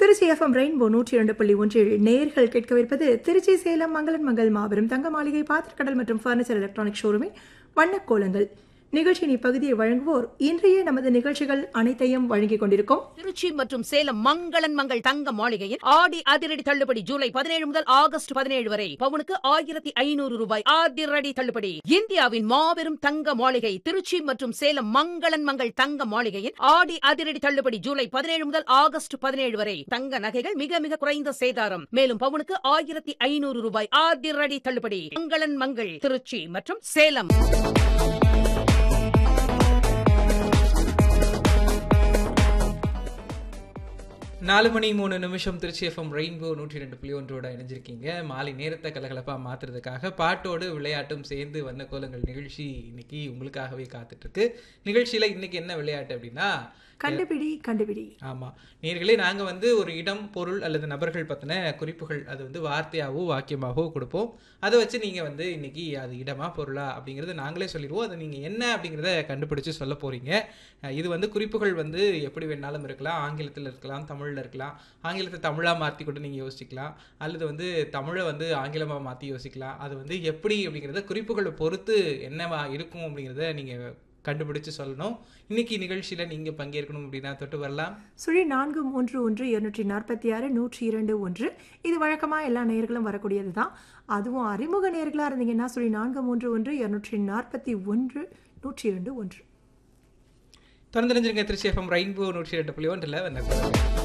Trichy FM rainbow நூற்றி இரண்டு புள்ளி ஒன்றில் நேர்கள் கேட்கவிருப்பது திருச்சி சேலம் மங்களன் மங்கள் மாபெரும் தங்க மாளிகை பாத்திரக்கடல் மற்றும் ஃபர்னிச்சர் எலக்ட்ரானிக் ஷோரூமின் வண்ணக்கோலங்கள் நிகழ்ச்சியின் இப்பகுதியை வழங்குவோர் இன்றைய நமது நிகழ்ச்சிகள் அனைத்தையும் வழங்கிக் கொண்டிருக்கும் திருச்சி மற்றும் சேலம் மங்களன் மங்கள் தங்க மாளிகையில் ஆடி அதிரடி தள்ளுபடி ஜூலை பதினேழு முதல் ஆகஸ்ட் பதினேழு வரை பவுனுக்கு ஆயிரத்தி ஐநூறு ரூபாய் அதிரடி தள்ளுபடி இந்தியாவின் மாபெரும் தங்க மாளிகை திருச்சி மற்றும் சேலம் மங்களன் மங்கள் தங்க மாளிகையில் ஆடி அதிரடி தள்ளுபடி ஜூலை பதினேழு முதல் ஆகஸ்ட் பதினேழு வரை தங்க நகைகள் மிக மிக குறைந்த சேதாரம் மேலும் பவுனுக்கு ஆயிரத்தி ஐநூறு ரூபாய் அதிரடி தள்ளுபடி மங்களன் மங்கள் திருச்சி மற்றும் சேலம் நாலு மணி மூணு நிமிஷம் திருச்சி எஃப்எம் ரெயின்போ நூற்றி ரெண்டு புள்ளி ஒன்றோட இணைஞ்சிருக்கீங்க மாலை நேரத்தை கலகலப்பாக மாற்றுறதுக்காக பாட்டோடு விளையாட்டும் சேர்ந்து வண்ண கோலங்கள் நிகழ்ச்சி இன்னைக்கு உங்களுக்காகவே காத்துட்டு இருக்கு நிகழ்ச்சியில் இன்னைக்கு என்ன விளையாட்டு அப்படின்னா கண்டுபிடி கண்டுபிடி ஆமாம் நேர்களே நாங்கள் வந்து ஒரு இடம் பொருள் அல்லது நபர்கள் பற்றின குறிப்புகள் அது வந்து வார்த்தையாகவோ வாக்கியமாகவோ கொடுப்போம் அதை வச்சு நீங்கள் வந்து இன்னைக்கு அது இடமா பொருளா அப்படிங்கிறத நாங்களே சொல்லிடுவோம் அதை நீங்கள் என்ன அப்படிங்கிறத கண்டுபிடிச்சு சொல்ல போகிறீங்க இது வந்து குறிப்புகள் வந்து எப்படி வேணாலும் இருக்கலாம் ஆங்கிலத்தில் இருக்கலாம் தமிழில் இருக்கலாம் ஆங்கிலத்தை தமிழாக மாற்றி கூட நீங்கள் யோசிக்கலாம் அல்லது வந்து தமிழை வந்து ஆங்கிலமாக மாற்றி யோசிக்கலாம் அது வந்து எப்படி அப்படிங்கிறத குறிப்புகளை பொறுத்து என்னவா இருக்கும் அப்படிங்கிறத நீங்கள் கண்டுபிடிச்சு சொல்லணும் இன்னைக்கு நிகழ்ச்சியில் நீங்கள் பங்கேற்கணும் அப்படின்னா தொட்டு வரலாம் சுழி நான்கு மூன்று ஒன்று இருநூற்றி நாற்பத்தி ஆறு நூற்றி இரண்டு ஒன்று இது வழக்கமாக எல்லா நேர்களும் வரக்கூடியது தான் அதுவும் அறிமுக நேர்களாக இருந்தீங்கன்னா சுழி நான்கு மூன்று ஒன்று இருநூற்றி நாற்பத்தி ஒன்று நூற்றி இரண்டு ஒன்று திறந்திருந்திருங்க திருச்சி எஃப்எம் ரெயின்போ நூற்றி ரெண்டு புள்ளி ஒன்றில் வந்த